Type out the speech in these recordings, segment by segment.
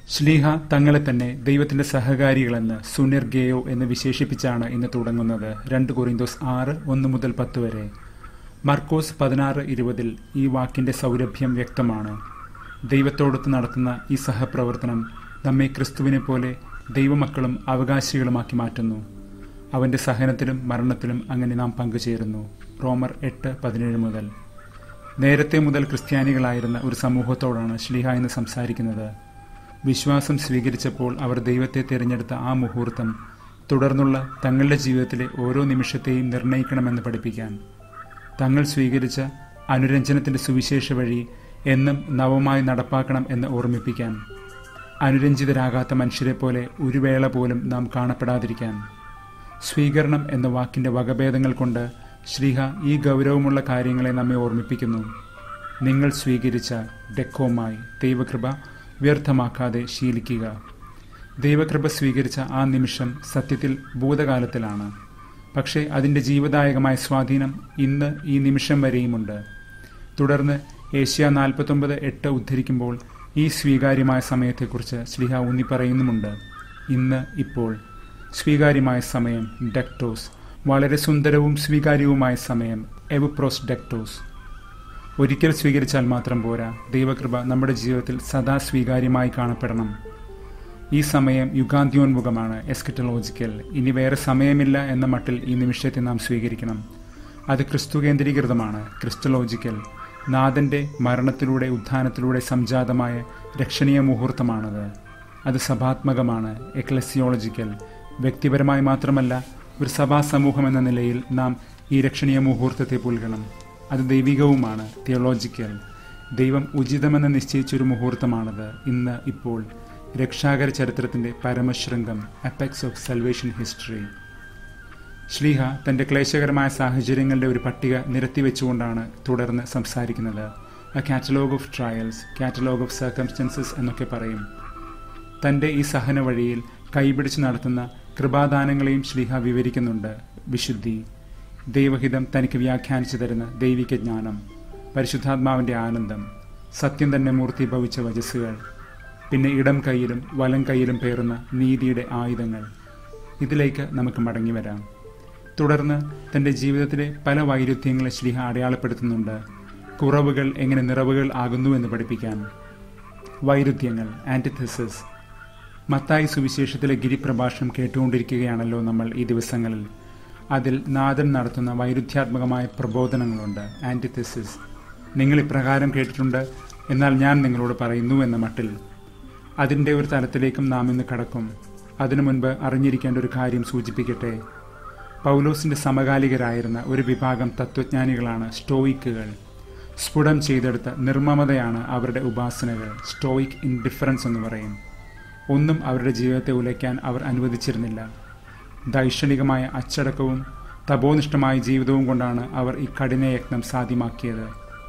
ശ്ലീഹ തങ്ങളെ തന്നെ ദൈവത്തിന്റെ സഹകാരികളെന്ന് സുനിർഗേയോ എന്ന് വിശേഷിപ്പിച്ചാണ് ഇന്ന് തുടങ്ങുന്നത് രണ്ട് കൊറിന്തോസ് ആറ് ഒന്ന് മുതൽ പത്ത് വരെ മർക്കോസ് പതിനാറ് ഇരുപതിൽ ഈ വാക്കിന്റെ സൗരഭ്യം വ്യക്തമാണ് ദൈവത്തോടൊത്ത് നടത്തുന്ന ഈ സഹപ്രവർത്തനം നമ്മെ ക്രിസ്തുവിനെ പോലെ ദൈവമക്കളും അവകാശികളുമാക്കി മാറ്റുന്നു അവന്റെ സഹനത്തിലും മരണത്തിലും അങ്ങനെ നാം പങ്കുചേരുന്നു റോമർ എട്ട് പതിനേഴ് മുതൽ നേരത്തെ മുതൽ ക്രിസ്ത്യാനികളായിരുന്ന ഒരു സമൂഹത്തോടാണ് ശ്ലീഹ എന്ന് സംസാരിക്കുന്നത് വിശ്വാസം സ്വീകരിച്ചപ്പോൾ അവർ ദൈവത്തെ തിരഞ്ഞെടുത്ത ആ മുഹൂർത്തം തുടർന്നുള്ള തങ്ങളുടെ ജീവിതത്തിലെ ഓരോ നിമിഷത്തെയും നിർണയിക്കണമെന്ന് പഠിപ്പിക്കാൻ തങ്ങൾ സ്വീകരിച്ച അനുരഞ്ജനത്തിന്റെ സുവിശേഷ വഴി എന്നും നവമായി നടപ്പാക്കണം എന്ന് ഓർമ്മിപ്പിക്കാൻ അനുരഞ്ജിതരാകാത്ത മനുഷ്യരെ പോലെ ഒരു വേള പോലും നാം കാണപ്പെടാതിരിക്കാൻ സ്വീകരണം എന്ന വാക്കിന്റെ വകഭേദങ്ങൾ കൊണ്ട് ശ്രീഹ ഈ ഗൗരവമുള്ള കാര്യങ്ങളെ നമ്മെ ഓർമ്മിപ്പിക്കുന്നു നിങ്ങൾ സ്വീകരിച്ച ഡെക്കോമായി ദൈവകൃപ വ്യർത്ഥമാക്കാതെ ശീലിക്കുക ദൈവകൃപ സ്വീകരിച്ച ആ നിമിഷം സത്യത്തിൽ ഭൂതകാലത്തിലാണ് പക്ഷേ അതിൻ്റെ ജീവദായകമായ സ്വാധീനം ഇന്ന് ഈ നിമിഷം വരെയുമുണ്ട് തുടർന്ന് ഏഷ്യ നാൽപ്പത്തൊമ്പത് എട്ട് ഉദ്ധരിക്കുമ്പോൾ ഈ സ്വീകാര്യമായ സമയത്തെക്കുറിച്ച് ശ്ലിഹ ഊന്നി പറയുന്നുമുണ്ട് ഇന്ന് ഇപ്പോൾ സ്വീകാര്യമായ സമയം ഡെക്ടോസ് വളരെ സുന്ദരവും സ്വീകാര്യവുമായ സമയം എവുപ്രോസ് ഡെക്ടോസ് ഒരിക്കൽ സ്വീകരിച്ചാൽ മാത്രം പോരാ ദൈവകൃപ നമ്മുടെ ജീവിതത്തിൽ സദാ സ്വീകാര്യമായി കാണപ്പെടണം ഈ സമയം യുഗാന്ത്യോന്മുഖമാണ് എസ്കറ്റലോജിക്കൽ ഇനി വേറെ സമയമില്ല എന്ന മട്ടിൽ ഈ നിമിഷത്തെ നാം സ്വീകരിക്കണം അത് ക്രിസ്തു കേന്ദ്രീകൃതമാണ് ക്രിസ്റ്റലോജിക്കൽ നാഥന്റെ മരണത്തിലൂടെ ഉത്ഥാനത്തിലൂടെ സംജാതമായ രക്ഷണീയ മുഹൂർത്തമാണത് അത് സഭാത്മകമാണ് എക്ലസിയോളജിക്കൽ വ്യക്തിപരമായി മാത്രമല്ല ഒരു സഭാ സമൂഹം എന്ന നിലയിൽ നാം ഈ രക്ഷണീയ മുഹൂർത്തത്തെ പുൽകണം അത് ദൈവികവുമാണ് തിയോളജിക്കൽ ദൈവം ഉചിതമെന്ന് നിശ്ചയിച്ചൊരു മുഹൂർത്തമാണത് ഇന്ന് ഇപ്പോൾ രക്ഷാകര ചരിത്രത്തിന്റെ പരമശൃംഗം അപ്പെക്സ് ഓഫ് സൽവേഷൻ ഹിസ്റ്ററി ശ്ലീഹ തന്റെ ക്ലേശകരമായ സാഹചര്യങ്ങളുടെ ഒരു പട്ടിക നിരത്തിവെച്ചുകൊണ്ടാണ് തുടർന്ന് സംസാരിക്കുന്നത് a catalogue of trials catalogue of circumstances എന്നൊക്കെ പറയും തന്റെ ഈ സഹന വഴിയിൽ കൈപിടിച്ച് നടത്തുന്ന കൃപാദാനങ്ങളെയും ശ്ലീഹ വിവരിക്കുന്നുണ്ട് വിശുദ്ധി ദൈവഹിതം തനിക്ക് വ്യാഖ്യാനിച്ചു തരുന്ന ദൈവിക ജ്ഞാനം പരിശുദ്ധാത്മാവിന്റെ ആനന്ദം സത്യം തന്നെ മൂർത്തിഭവിച്ച വജസ്സുകൾ പിന്നെ ഇടം കൈയിലും വലം കൈയിലും പേറുന്ന നീതിയുടെ ആയുധങ്ങൾ ഇതിലേക്ക് നമുക്ക് മടങ്ങി വരാം തുടർന്ന് തന്റെ ജീവിതത്തിലെ പല വൈരുദ്ധ്യങ്ങളെ ശ്ലീഹ അടയാളപ്പെടുത്തുന്നുണ്ട് കുറവുകൾ എങ്ങനെ നിറവുകൾ ആകുന്നു എന്ന് പഠിപ്പിക്കാൻ വൈരുദ്ധ്യങ്ങൾ ആന്റിഥസിസ് മത്തായി സുവിശേഷത്തിലെ ഗിരിപ്രഭാഷണം കേട്ടുകൊണ്ടിരിക്കുകയാണല്ലോ നമ്മൾ ഈ ദിവസങ്ങളിൽ അതിൽ നാഥൻ നടത്തുന്ന വൈരുദ്ധ്യാത്മകമായ പ്രബോധനങ്ങളുണ്ട് ആന്റിഥസിസ് നിങ്ങൾ ഇപ്രകാരം കേട്ടിട്ടുണ്ട് എന്നാൽ ഞാൻ നിങ്ങളോട് പറയുന്നു എന്ന മട്ടിൽ അതിൻ്റെ ഒരു തലത്തിലേക്കും നാം ഇന്ന് കടക്കും അതിനു മുൻപ് അറിഞ്ഞിരിക്കേണ്ട ഒരു കാര്യം സൂചിപ്പിക്കട്ടെ പൗലോസിന്റെ സമകാലികരായിരുന്ന ഒരു വിഭാഗം തത്വജ്ഞാനികളാണ് സ്റ്റോയിക്കുകൾ സ്ഫുടം ചെയ്തെടുത്ത നിർമ്മമതയാണ് അവരുടെ ഉപാസനകൾ സ്റ്റോയിക് ഇൻഡിഫറൻസ് എന്ന് പറയും ഒന്നും അവരുടെ ജീവിതത്തെ ഉലയ്ക്കാൻ അവർ അനുവദിച്ചിരുന്നില്ല ദൈക്ഷണികമായ അച്ചടക്കവും തപോനിഷ്ഠമായ ജീവിതവും കൊണ്ടാണ് അവർ ഈ കഠിനയത്നം സാധ്യമാക്കിയത്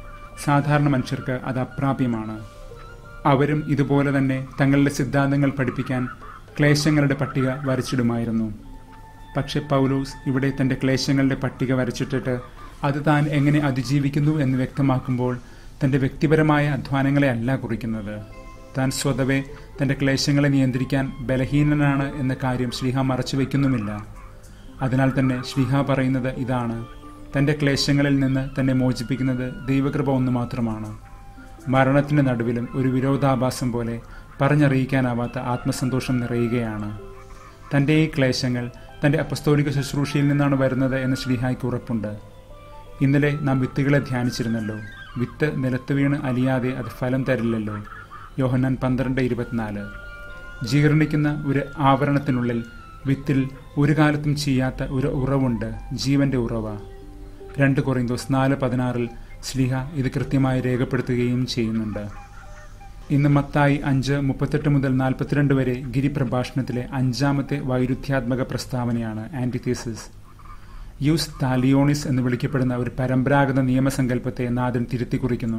സാധാരണ മനുഷ്യർക്ക് അത് അപ്രാപ്യമാണ് അവരും ഇതുപോലെ തന്നെ തങ്ങളുടെ സിദ്ധാന്തങ്ങൾ പഠിപ്പിക്കാൻ ക്ലേശങ്ങളുടെ പട്ടിക വരച്ചിടുമായിരുന്നു പക്ഷെ പൗലോസ് ഇവിടെ തന്റെ ക്ലേശങ്ങളുടെ പട്ടിക വരച്ചിട്ടിട്ട് അത് താൻ എങ്ങനെ അതിജീവിക്കുന്നു എന്ന് വ്യക്തമാക്കുമ്പോൾ തന്റെ വ്യക്തിപരമായ അധ്വാനങ്ങളെ അല്ല കുറിക്കുന്നത് താൻ സ്വതവേ തന്റെ ക്ലേശങ്ങളെ നിയന്ത്രിക്കാൻ ബലഹീനനാണ് എന്ന കാര്യം ശ്രീഹ മറച്ചു വയ്ക്കുന്നുമില്ല അതിനാൽ തന്നെ ശ്രീഹ പറയുന്നത് ഇതാണ് തന്റെ ക്ലേശങ്ങളിൽ നിന്ന് തന്നെ മോചിപ്പിക്കുന്നത് ദൈവകൃപ ഒന്ന് മാത്രമാണ് മരണത്തിന്റെ നടുവിലും ഒരു വിരോധാഭാസം പോലെ പറഞ്ഞറിയിക്കാനാവാത്ത ആത്മസന്തോഷം നിറയുകയാണ് തന്റെ ഈ ക്ലേശങ്ങൾ തന്റെ അപ്പസ്തോലിക ശുശ്രൂഷയിൽ നിന്നാണ് വരുന്നത് എന്ന് ശ്രീഹായ്ക്ക് ഉറപ്പുണ്ട് ഇന്നലെ നാം വിത്തുകളെ ധ്യാനിച്ചിരുന്നല്ലോ വിത്ത് നിലത്ത് വീണ് അലിയാതെ അത് ഫലം തരില്ലല്ലോ യോഹന്നാൻ പന്ത്രണ്ട് ഇരുപത്തിനാല് ജീർണിക്കുന്ന ഒരു ആവരണത്തിനുള്ളിൽ വിത്തിൽ ഒരു കാലത്തും ചെയ്യാത്ത ഒരു ഉറവുണ്ട് ജീവന്റെ ഉറവ രണ്ട് കൊറിന്തോസ് നാല് പതിനാറിൽ സ്ലിഹ ഇത് കൃത്യമായി രേഖപ്പെടുത്തുകയും ചെയ്യുന്നുണ്ട് ഇന്ന് മത്തായി അഞ്ച് മുപ്പത്തെട്ട് മുതൽ നാൽപ്പത്തിരണ്ട് വരെ ഗിരിപ്രഭാഷണത്തിലെ അഞ്ചാമത്തെ വൈരുദ്ധ്യാത്മക പ്രസ്താവനയാണ് ആന്റിതീസിസ് യൂസ് താലിയോണിസ് എന്ന് വിളിക്കപ്പെടുന്ന ഒരു പരമ്പരാഗത നിയമസങ്കല്പത്തെ നാഥൻ തിരുത്തി കുറിക്കുന്നു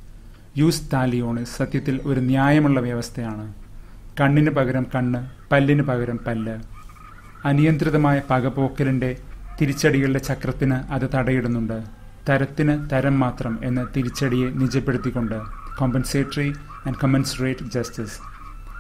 യൂസ് താലിയോണിസ് സത്യത്തിൽ ഒരു ന്യായമുള്ള വ്യവസ്ഥയാണ് കണ്ണിന് പകരം കണ്ണ് പല്ലിന് പകരം പല്ല് അനിയന്ത്രിതമായ പകപോക്കലിന്റെ തിരിച്ചടികളുടെ ചക്രത്തിന് അത് തടയിടുന്നുണ്ട് തരത്തിന് തരം മാത്രം എന്ന തിരിച്ചടിയെ നിജപ്പെടുത്തിക്കൊണ്ട് കോമ്പൻസേറ്ററി ആൻഡ് കമൻസറേറ്റ് ജസ്റ്റിസ്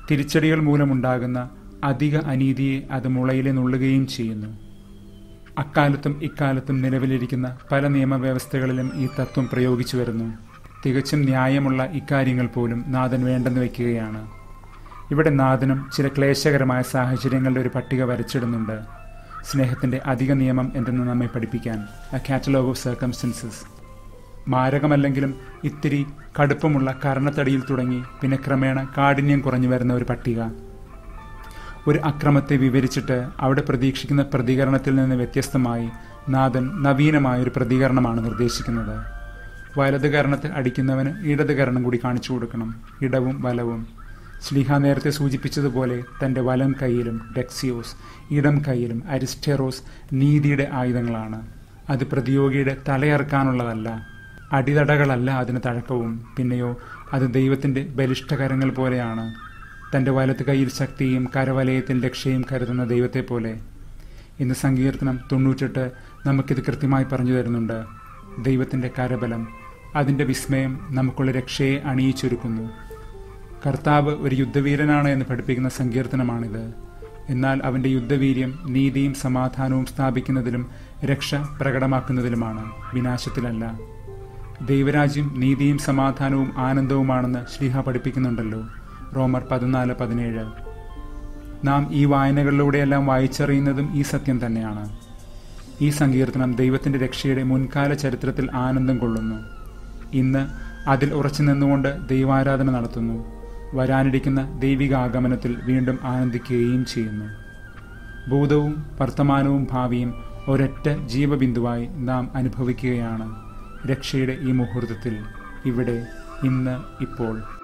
തിരിച്ചടികൾ മൂലമുണ്ടാകുന്ന അധിക അനീതിയെ അത് മുളയിലെ നുള്ളുകയും ചെയ്യുന്നു അക്കാലത്തും ഇക്കാലത്തും നിലവിലിരിക്കുന്ന പല നിയമവ്യവസ്ഥകളിലും ഈ തത്വം പ്രയോഗിച്ചു വരുന്നു തികച്ചും ന്യായമുള്ള ഇക്കാര്യങ്ങൾ പോലും നാഥൻ വേണ്ടെന്ന് വയ്ക്കുകയാണ് ഇവിടെ നാഥനും ചില ക്ലേശകരമായ സാഹചര്യങ്ങളുടെ ഒരു പട്ടിക വരച്ചിടുന്നുണ്ട് സ്നേഹത്തിന്റെ അധിക നിയമം എന്തെന്ന് നമ്മെ പഠിപ്പിക്കാൻ എ കാറ്റലോഗ് ഓഫ് സർക്കംസ്റ്റൻസസ് മാരകമല്ലെങ്കിലും ഇത്തിരി കടുപ്പമുള്ള കർണത്തടിയിൽ തുടങ്ങി പിന്നെ ക്രമേണ കാഠിന്യം കുറഞ്ഞു വരുന്ന ഒരു പട്ടിക ഒരു അക്രമത്തെ വിവരിച്ചിട്ട് അവിടെ പ്രതീക്ഷിക്കുന്ന പ്രതികരണത്തിൽ നിന്ന് വ്യത്യസ്തമായി നാഥൻ നവീനമായ ഒരു പ്രതികരണമാണ് നിർദ്ദേശിക്കുന്നത് വലത് കരണത്തിൽ അടിക്കുന്നവന് ഇടത് കരണം കൂടി കാണിച്ചു കൊടുക്കണം ഇടവും വലവും ശ്ലീഹ നേരത്തെ സൂചിപ്പിച്ചതുപോലെ തന്റെ വലം കൈയിലും ഡെക്സിയോസ് ഇടം കൈയിലും അരിസ്റ്റെറോസ് നീതിയുടെ ആയുധങ്ങളാണ് അത് പ്രതിയോഗിയുടെ തലയറക്കാനുള്ളതല്ല അടിതടകളല്ല അതിന് തഴക്കവും പിന്നെയോ അത് ദൈവത്തിന്റെ ബലിഷ്ഠകരങ്ങൾ പോലെയാണ് തന്റെ വലത്ത് കൈയിൽ ശക്തിയും കരവലയത്തിൽ രക്ഷയും കരുതുന്ന ദൈവത്തെ പോലെ ഇന്ന് സങ്കീർത്തനം തൊണ്ണൂറ്റെട്ട് നമുക്കിത് കൃത്യമായി പറഞ്ഞു തരുന്നുണ്ട് ദൈവത്തിന്റെ കരബലം അതിന്റെ വിസ്മയം നമുക്കുള്ള രക്ഷയെ അണിയിച്ചൊരുക്കുന്നു കർത്താവ് ഒരു യുദ്ധവീരനാണ് എന്ന് പഠിപ്പിക്കുന്ന സങ്കീർത്തനമാണിത് എന്നാൽ അവന്റെ യുദ്ധവീര്യം നീതിയും സമാധാനവും സ്ഥാപിക്കുന്നതിലും രക്ഷ പ്രകടമാക്കുന്നതിലുമാണ് വിനാശത്തിലല്ല ദൈവരാജ്യം നീതിയും സമാധാനവും ആനന്ദവുമാണെന്ന് ശ്രീഹ പഠിപ്പിക്കുന്നുണ്ടല്ലോ റോമർ പതിനാല് പതിനേഴ് നാം ഈ വായനകളിലൂടെയെല്ലാം വായിച്ചറിയുന്നതും ഈ സത്യം തന്നെയാണ് ഈ സങ്കീർത്തനം ദൈവത്തിന്റെ രക്ഷയുടെ മുൻകാല ചരിത്രത്തിൽ ആനന്ദം കൊള്ളുന്നു ഇന്ന് അതിൽ ഉറച്ചു നിന്നുകൊണ്ട് ദൈവാരാധന നടത്തുന്നു വരാനിരിക്കുന്ന ദൈവിക ആഗമനത്തിൽ വീണ്ടും ആനന്ദിക്കുകയും ചെയ്യുന്നു ഭൂതവും വർത്തമാനവും ഭാവിയും ഒരൊറ്റ ജീവബിന്ദുവായി നാം അനുഭവിക്കുകയാണ് രക്ഷയുടെ ഈ മുഹൂർത്തത്തിൽ ഇവിടെ ഇന്ന് ഇപ്പോൾ